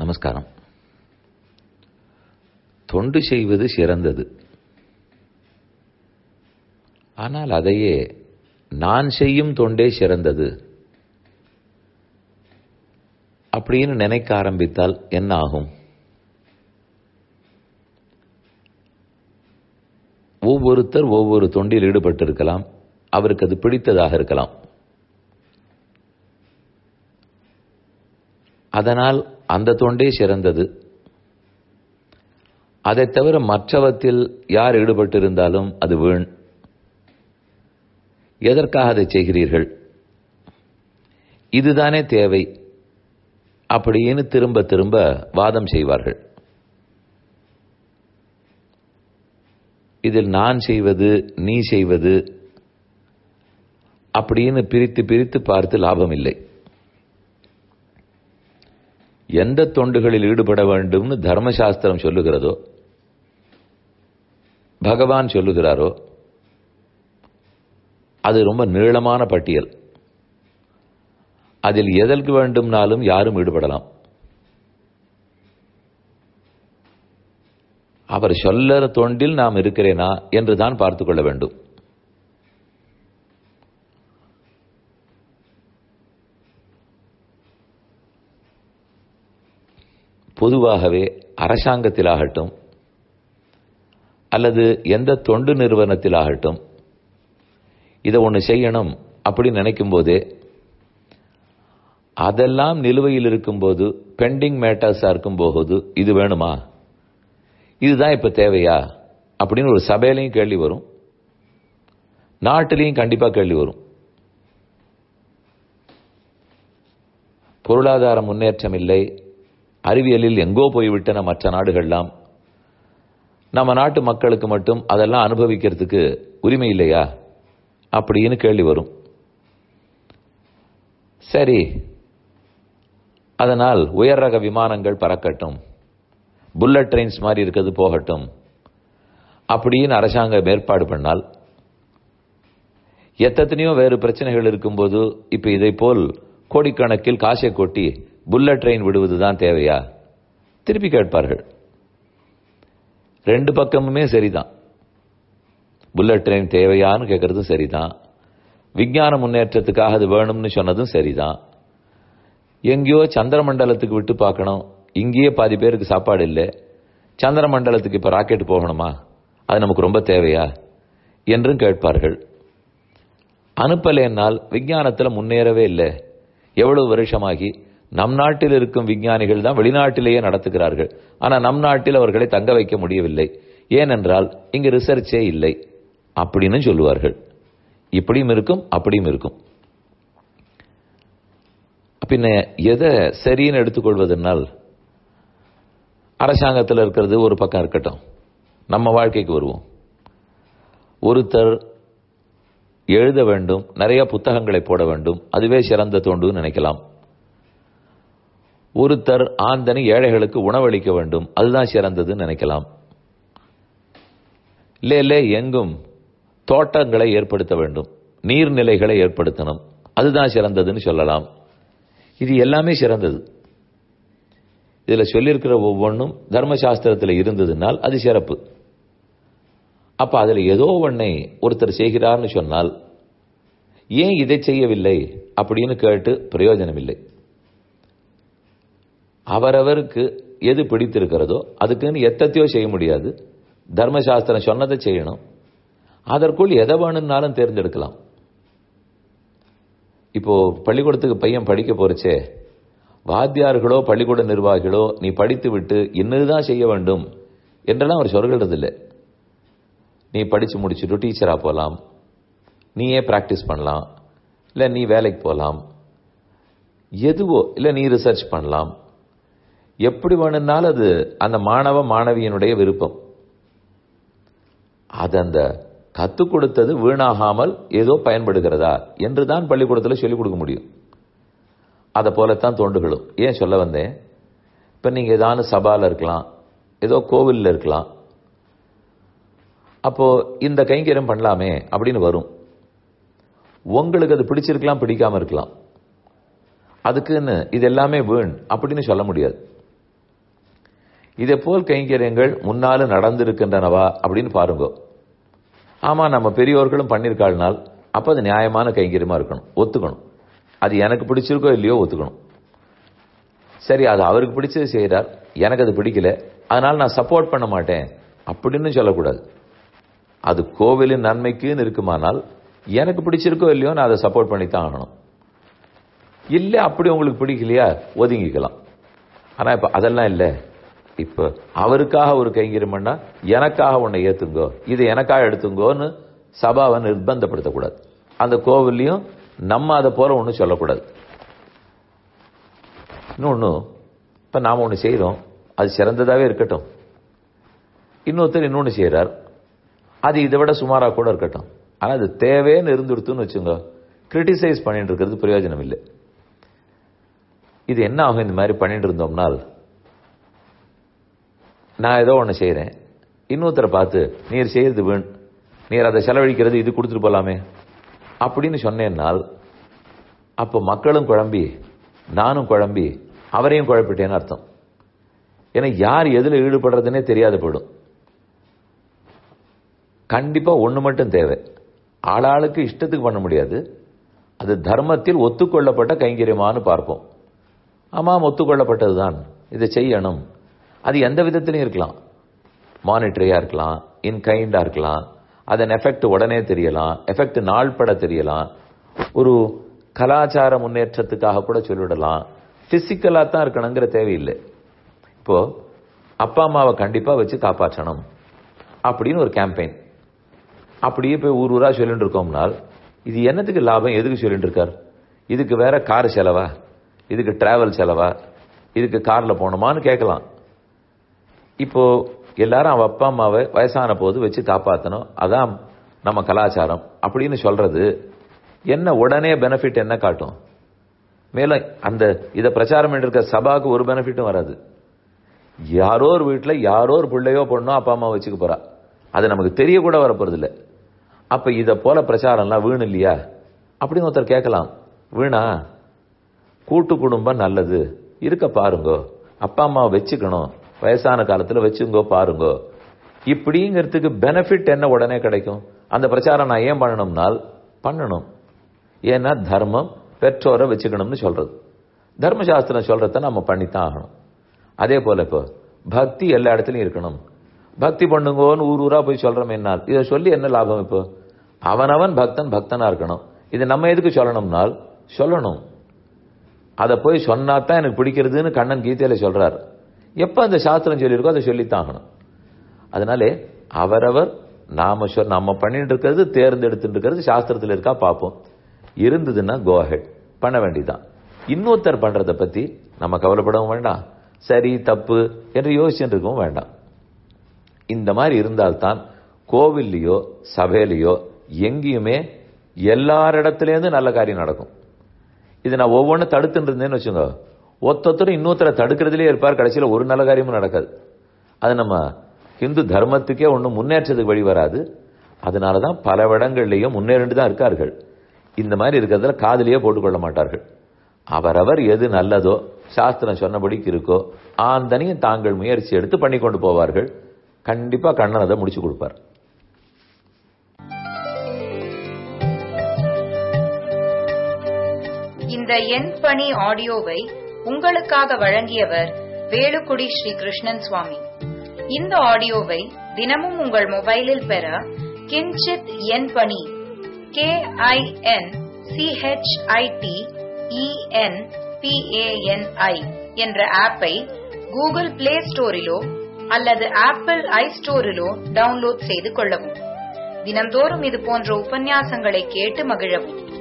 நமஸ்காரம் தொண்டு செய்வது சிறந்தது ஆனால் அதையே நான் செய்யும் தொண்டே சிறந்தது அப்படின்னு நினைக்க ஆரம்பித்தால் என்ன ஆகும் ஒவ்வொருத்தர் ஒவ்வொரு தொண்டில் ஈடுபட்டிருக்கலாம் அவருக்கு அது பிடித்ததாக இருக்கலாம் அதனால் அந்த தொண்டே சிறந்தது அதை தவிர மற்றவத்தில் யார் ஈடுபட்டிருந்தாலும் அது வீண் எதற்காக அதை செய்கிறீர்கள் இதுதானே தேவை அப்படின்னு திரும்ப திரும்ப வாதம் செய்வார்கள் இதில் நான் செய்வது நீ செய்வது அப்படின்னு பிரித்து பிரித்து பார்த்து லாபம் இல்லை எந்த தொண்டுகளில் ஈடுபட வேண்டும்னு தர்மசாஸ்திரம் சொல்லுகிறதோ பகவான் சொல்லுகிறாரோ அது ரொம்ப நீளமான பட்டியல் அதில் எதற்கு வேண்டும்னாலும் யாரும் ஈடுபடலாம் அவர் சொல்லற தொண்டில் நாம் இருக்கிறேனா என்று தான் பார்த்து கொள்ள வேண்டும் பொதுவாகவே அரசாங்கத்திலாகட்டும் அல்லது எந்த தொண்டு நிறுவனத்திலாகட்டும் இதை ஒன்று செய்யணும் அப்படின்னு நினைக்கும் போதே அதெல்லாம் நிலுவையில் இருக்கும்போது பெண்டிங் மேட்டர்ஸாக இருக்கும் போகுது இது வேணுமா இதுதான் இப்போ தேவையா அப்படின்னு ஒரு சபையிலையும் கேள்வி வரும் நாட்டிலையும் கண்டிப்பாக கேள்வி வரும் பொருளாதார முன்னேற்றம் இல்லை அறிவியலில் எங்கோ போய்விட்டன மற்ற நாடுகள்லாம் நம்ம நாட்டு மக்களுக்கு மட்டும் அதெல்லாம் அனுபவிக்கிறதுக்கு உரிமை இல்லையா அப்படின்னு கேள்வி வரும் சரி அதனால் உயர் ரக விமானங்கள் பறக்கட்டும் புல்லட் ட்ரெயின்ஸ் மாதிரி இருக்கிறது போகட்டும் அப்படின்னு அரசாங்கம் ஏற்பாடு பண்ணால் எத்தனையோ வேறு பிரச்சனைகள் இருக்கும்போது இப்ப இதை போல் கோடிக்கணக்கில் காசை கொட்டி புல்லட் ட்ரெயின் விடுவது தான் தேவையா திருப்பி கேட்பார்கள் ரெண்டு பக்கமுமே சரிதான் புல்லட் ட்ரெயின் தேவையான்னு கேட்கறதும் சரிதான் விஞ்ஞான முன்னேற்றத்துக்காக அது வேணும்னு சொன்னதும் சரிதான் எங்கேயோ சந்திர மண்டலத்துக்கு விட்டு பார்க்கணும் இங்கேயே பாதி பேருக்கு சாப்பாடு இல்லை சந்திர மண்டலத்துக்கு இப்போ ராக்கெட் போகணுமா அது நமக்கு ரொம்ப தேவையா என்றும் கேட்பார்கள் அனுப்பலேனால் விஞ்ஞானத்தில் முன்னேறவே இல்லை எவ்வளவு வருஷமாகி நம் நாட்டில் இருக்கும் விஞ்ஞானிகள் தான் வெளிநாட்டிலேயே நடத்துகிறார்கள் ஆனால் நம் நாட்டில் அவர்களை தங்க வைக்க முடியவில்லை ஏனென்றால் இங்கு ரிசர்ச்சே இல்லை அப்படின்னு சொல்லுவார்கள் இப்படியும் இருக்கும் அப்படியும் இருக்கும் பின்ன எதை சரின்னு எடுத்துக்கொள்வதனால் அரசாங்கத்தில் இருக்கிறது ஒரு பக்கம் இருக்கட்டும் நம்ம வாழ்க்கைக்கு வருவோம் ஒருத்தர் எழுத வேண்டும் நிறைய புத்தகங்களை போட வேண்டும் அதுவே சிறந்த தோண்டுன்னு நினைக்கலாம் ஒருத்தர் ஆந்தனி ஏழைகளுக்கு உணவளிக்க வேண்டும் அதுதான் சிறந்ததுன்னு நினைக்கலாம் இல்லை இல்லை எங்கும் தோட்டங்களை ஏற்படுத்த வேண்டும் நீர்நிலைகளை ஏற்படுத்தணும் அதுதான் சிறந்ததுன்னு சொல்லலாம் இது எல்லாமே சிறந்தது இதில் சொல்லியிருக்கிற ஒவ்வொன்றும் தர்மசாஸ்திரத்தில் இருந்ததுனால் அது சிறப்பு அப்ப அதில் ஏதோ ஒன்றை ஒருத்தர் செய்கிறார்னு சொன்னால் ஏன் இதை செய்யவில்லை அப்படின்னு கேட்டு பிரயோஜனம் இல்லை அவரவருக்கு எது பிடித்திருக்கிறதோ அதுக்குன்னு எத்தத்தையோ செய்ய முடியாது தர்மசாஸ்திரம் சொன்னதை செய்யணும் அதற்குள் எதை வேணும்னாலும் தேர்ந்தெடுக்கலாம் இப்போ பள்ளிக்கூடத்துக்கு பையன் படிக்க போறச்சே வாத்தியார்களோ பள்ளிக்கூட நிர்வாகிகளோ நீ படித்து விட்டு இன்னதுதான் செய்ய வேண்டும் என்றெல்லாம் அவர் சொல்கிறதில்லை நீ படித்து முடிச்சுட்டு டீச்சராக போகலாம் நீயே ப்ராக்டிஸ் பண்ணலாம் இல்லை நீ வேலைக்கு போகலாம் எதுவோ இல்லை நீ ரிசர்ச் பண்ணலாம் எப்படி வேணும்னாலும் அது அந்த மாணவ மாணவியனுடைய விருப்பம் அது அந்த கற்றுக் கொடுத்தது வீணாகாமல் ஏதோ பயன்படுகிறதா என்று தான் பள்ளிக்கூடத்தில் சொல்லிக் கொடுக்க முடியும் அதை போலத்தான் தோண்டுகளும் ஏன் சொல்ல வந்தேன் இப்போ நீங்கள் ஏதாவது சபாவில் இருக்கலாம் ஏதோ கோவிலில் இருக்கலாம் அப்போ இந்த கைங்கரியம் பண்ணலாமே அப்படின்னு வரும் உங்களுக்கு அது பிடிச்சிருக்கலாம் பிடிக்காம இருக்கலாம் அதுக்குன்னு இது எல்லாமே வீண் அப்படின்னு சொல்ல முடியாது இதே போல் கைங்கரியங்கள் முன்னாலும் நடந்திருக்கின்றனவா அப்படின்னு பாருங்க ஆமா நம்ம பெரியோர்களும் பண்ணியிருக்காள்னால் அப்ப அது நியாயமான கைங்கரியமா இருக்கணும் ஒத்துக்கணும் அது எனக்கு பிடிச்சிருக்கோ இல்லையோ ஒத்துக்கணும் சரி அது அவருக்கு பிடிச்சது செய்கிறார் எனக்கு அது பிடிக்கல அதனால நான் சப்போர்ட் பண்ண மாட்டேன் அப்படின்னு சொல்லக்கூடாது அது கோவிலின் நன்மைக்குன்னு இருக்குமானால் எனக்கு பிடிச்சிருக்கோ இல்லையோ நான் அதை சப்போர்ட் பண்ணி தான் ஆகணும் இல்லை அப்படி உங்களுக்கு பிடிக்கலையா ஒதுங்கிக்கலாம் ஆனா இப்ப அதெல்லாம் இல்லை இப்ப அவருக்காக ஒரு கைங்கரியம் பண்ணா எனக்காக உன்னை ஏத்துங்கோ இது எனக்காக எடுத்துங்கோன்னு சபாவை நிர்பந்தப்படுத்தக்கூடாது அந்த கோவில்லையும் நம்ம அதை போல ஒன்றும் சொல்லக்கூடாது இன்னொன்று இப்போ நாம் ஒன்று செய்கிறோம் அது சிறந்ததாகவே இருக்கட்டும் இன்னொருத்தர் இன்னொன்று செய்கிறார் அது இதை விட சுமாராக கூட இருக்கட்டும் ஆனால் அது தேவைன்னு இருந்துடுத்துன்னு வச்சுங்க கிரிட்டிசைஸ் பண்ணிட்டு இருக்கிறது பிரயோஜனம் இல்லை இது என்ன ஆகும் இந்த மாதிரி பண்ணிட்டு இருந்தோம்னால் நான் ஏதோ ஒன்று செய்கிறேன் இன்னொருத்தரை பார்த்து நீர் செய்யறது வீண் நீர் அதை செலவழிக்கிறது இது கொடுத்துட்டு போலாமே அப்படின்னு சொன்னேன்னால் அப்போ மக்களும் குழம்பி நானும் குழம்பி அவரையும் குழப்பிட்டேன்னு அர்த்தம் ஏன்னா யார் எதில் ஈடுபடுறதுன்னே தெரியாத போயிடும் கண்டிப்பா ஒன்று மட்டும் தேவை ஆளாளுக்கு இஷ்டத்துக்கு பண்ண முடியாது அது தர்மத்தில் ஒத்துக்கொள்ளப்பட்ட கைங்கரியமானு பார்ப்போம் ஆமாம் ஒத்துக்கொள்ளப்பட்டதுதான் இதை செய்யணும் அது எந்த விதத்திலையும் இருக்கலாம் மானிட்டரியா இருக்கலாம் இன்கைண்டா இருக்கலாம் அதன் எஃபெக்ட் உடனே தெரியலாம் எஃபெக்ட் நாள்பட தெரியலாம் ஒரு கலாச்சார முன்னேற்றத்துக்காக கூட சொல்லிவிடலாம் பிசிக்கலா தான் இருக்கணுங்கிற தேவையில்லை இப்போ அப்பா அம்மாவை கண்டிப்பா வச்சு காப்பாற்றணும் அப்படின்னு ஒரு கேம்பெயின் அப்படியே போய் ஊர் ஊரா சொல்லிட்டு இருக்கோம்னால் இது என்னத்துக்கு லாபம் எதுக்கு சொல்லிட்டு இருக்கார் இதுக்கு வேற கார் செலவா இதுக்கு டிராவல் செலவா இதுக்கு கார்ல போகணுமான்னு கேட்கலாம் இப்போ எல்லாரும் அவ அப்பா அம்மாவை வயசான போது வச்சு காப்பாற்றணும் அதான் நம்ம கலாச்சாரம் அப்படின்னு சொல்றது என்ன உடனே பெனிஃபிட் என்ன காட்டும் மேலும் அந்த இதை பிரச்சாரம் பண்ணிருக்க சபாவுக்கு ஒரு பெனிஃபிட்டும் வராது யாரோ ஒரு வீட்டில் யாரோ ஒரு பிள்ளையோ பொண்ணோ அப்பா அம்மா வச்சுக்க போறா அது நமக்கு தெரிய கூட வரப்போறது இல்லை அப்ப இதை போல பிரச்சாரம்லாம் வீண் இல்லையா அப்படின்னு ஒருத்தர் கேட்கலாம் வீணா கூட்டு குடும்பம் நல்லது இருக்க பாருங்கோ அப்பா அம்மாவை வச்சுக்கணும் வயசான காலத்துல வச்சுங்கோ பாருங்கோ இப்படிங்கிறதுக்கு பெனிஃபிட் என்ன உடனே கிடைக்கும் அந்த பிரச்சாரம் நான் ஏன் பண்ணணும்னால் பண்ணணும் ஏன்னா தர்மம் பெற்றோரை வச்சுக்கணும்னு சொல்றது தர்மசாஸ்திரம் சொல்றத நம்ம பண்ணித்தான் ஆகணும் அதே போல இப்போ பக்தி எல்லா இடத்துலயும் இருக்கணும் பக்தி பண்ணுங்கோன்னு ஊர் ஊரா போய் சொல்றோம் என்னால் இதை சொல்லி என்ன லாபம் இப்போ அவனவன் பக்தன் பக்தனா இருக்கணும் இது நம்ம எதுக்கு சொல்லணும்னால் சொல்லணும் அதை போய் சொன்னாதான் எனக்கு பிடிக்கிறதுன்னு கண்ணன் கீதையில சொல்றார் எப்ப அந்த சாஸ்திரம் சொல்லியிருக்கோ அதை சொல்லித்தான் ஆகணும் அதனாலே அவரவர் நாம சொல் நம்ம பண்ணிட்டு இருக்கிறது தேர்ந்தெடுத்துட்டு இருக்கிறது சாஸ்திரத்தில் இருக்கா பார்ப்போம் இருந்ததுன்னா கோ ஹெட் பண்ண வேண்டியதுதான் இன்னொருத்தர் பண்றதை பத்தி நம்ம கவலைப்படவும் வேண்டாம் சரி தப்பு என்று யோசிச்சுட்டு இருக்கவும் வேண்டாம் இந்த மாதிரி இருந்தால்தான் கோவில்லையோ சபையிலையோ எங்கேயுமே எல்லாரிடத்துலேருந்து நல்ல காரியம் நடக்கும் இது நான் ஒவ்வொன்றும் தடுத்துட்டு இருந்தேன்னு வச்சுங்க ஒத்தொத்தரும் இன்னொருத்தரை தடுக்கிறதுலே இருப்பார் கடைசியில் ஒரு நல்ல காரியமும் நடக்காது அது நம்ம ஹிந்து தர்மத்துக்கே ஒன்றும் முன்னேற்றத்துக்கு வழி வராது அதனால தான் பல இடங்கள்லையும் முன்னேறிட்டு தான் இருக்கார்கள் இந்த மாதிரி இருக்கிறதுல காதலியே போட்டுக்கொள்ள மாட்டார்கள் அவரவர் எது நல்லதோ சாஸ்திரம் சொன்னபடிக்கு இருக்கோ ஆந்தனையும் தாங்கள் முயற்சி எடுத்து பண்ணி கொண்டு போவார்கள் கண்டிப்பா கண்ணன் அதை முடிச்சு கொடுப்பார் இந்த எண் பணி ஆடியோவை உங்களுக்காக வழங்கியவர் வேலுக்குடி ஸ்ரீ கிருஷ்ணன் சுவாமி இந்த ஆடியோவை தினமும் உங்கள் மொபைலில் பெற கிஞ்சித் எண் பணி கே ஐ என் சிஹெச்ஐடி இஎன் பிஏஎன்ஐ என்ற ஆப்பை கூகுள் பிளே ஸ்டோரிலோ அல்லது ஆப்பிள் ஐ ஸ்டோரிலோ டவுன்லோட் செய்து கொள்ளவும் தினந்தோறும் இது போன்ற உபன்யாசங்களை கேட்டு மகிழவும்